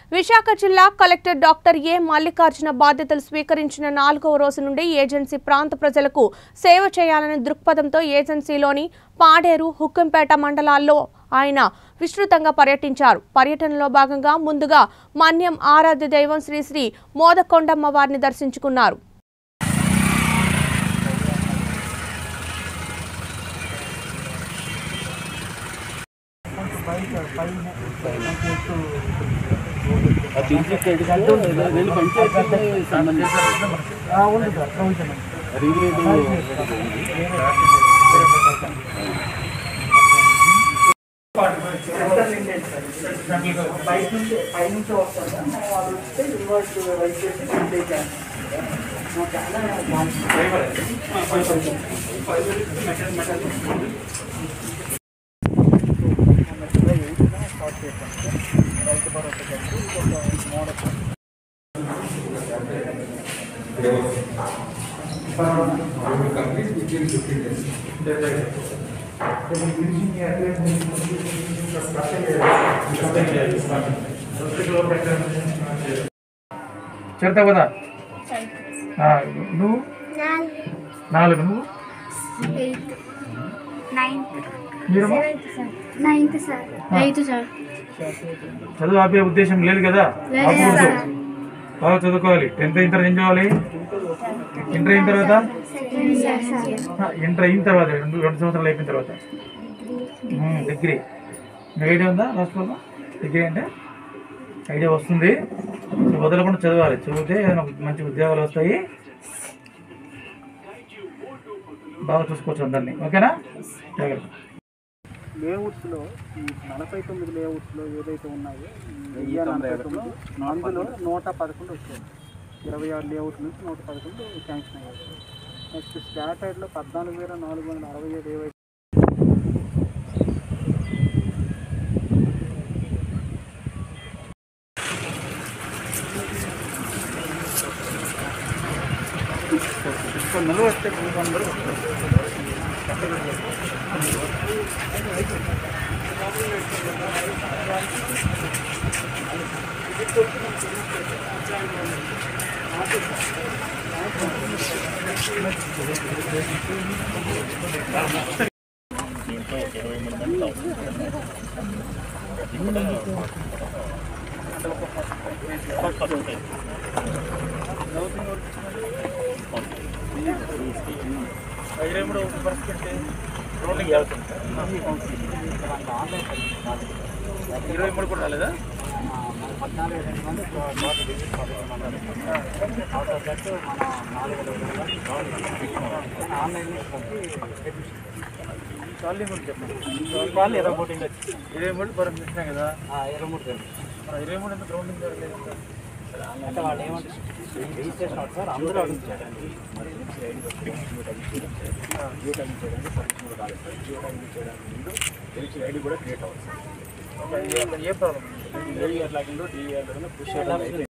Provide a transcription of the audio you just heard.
విశాఖ జిల్లా collector doctor ఏ మల్లికార్జున బాధ్యతలు స్వీకరించిన నాలుగవ రోజు నుండి ఏజెన్సీ ప్రాంత ప్రజలకు సేవ చేయాలనే దృక్పథంతో ఏజెన్సీలోని పాడేరు హుక్కంపేట మండలాల్లో ఆయన విస్తృతంగా పర్యటించారు పర్యటనలో భాగంగా ముందుగా మన్యం ఆరాధ్య దైవం శ్రీ శ్రీ మోదకొండమ్మ వారిని దర్శించుకున్నారు వీళ్ళు పంచాయతీ సంబంధించి ఉంది సార్ ప్రొవిజన్ ఉంది. రింగ్ రోడ్డు బయట నుంచి పై నుంచి వస్తారు సార్ మనం వాళ్ళు వస్తే ఇన్వర్స్ వైట్ చేసి కంప్లీట్ చేస్తాం సార్ చాలా బాగుంది. స్టార్ట్ చేస్తాం సార్ రైతు భరోసా కలిసి ఒక మోడల్ చెడతా కదా ఆ, నువ్వు నాలుగు నువ్వు ఎయిత్ నైన్త్ మీరమ్మా నైన్త్ సార్ ఎయిత్ సార్ చదువు ఆపే ఉద్దేశం లేదు కదా లేదు ఆపకూడదు సార్. బాగా చదువుకోవాలి టెన్త్ అయిన తర్వాత ఏం చేయాలి ఇంటర్ అయిన తర్వాత సెకండ్ సార్ ఆ, ఇంటర్ అయిన తర్వాత రెండు రెండు సంవత్సరాలు అయిపోయిన తర్వాత ఉమ్, డిగ్రీ మీకు ఐడియా ఉందా రాసుకోవాలా డిగ్రీ అంటే ఐడియా వస్తుంది సో వదలకుండా చదవాలి చదివితే ఏదైనా మంచి ఉద్యోగాలు వస్తాయి బాగా చూసుకోవచ్చు అందరినీ ఓకేనా జాగ్రత్త లేఅవుట్స్లో ఈ నలభై తొమ్మిది లేఅవుట్స్లో ఏదైతే ఉన్నాయో ఈ వెయ్యి నలభై తొమ్మిది అందులో నూట పదకొండు వచ్చాయి ఇరవై ఆరు లేఅవుట్ నుంచి నూట పదకొండు శాంక్షన్ అయ్యాయి నెక్స్ట్ స్టాటర్డ్లో పద్నాలుగు వేల నాలుగు వందల అరవై ఏడు ఏవైతే వందలు వస్తే మూడు వందలు ఇరవై మూడు పరిస్థితి రోడ్లకి వెళ్తుంది ఇరవై మూడు కూడా రాలేదా కాలనీ కూడా చెప్పండి వాళ్ళు ఇరవై మూడు ఇరవై మూడు పర్మిషన్ కదా ఇరవై మూడు ఇరవై మూడు ఎంత గ్రౌండింగ్ లేదు అంటే వాళ్ళు ఏమంటారు రిజిస్ట్రేషన్ అవుతుంది సార్ అందరూ అడుగుతారు ఏ ప్రాబ్లం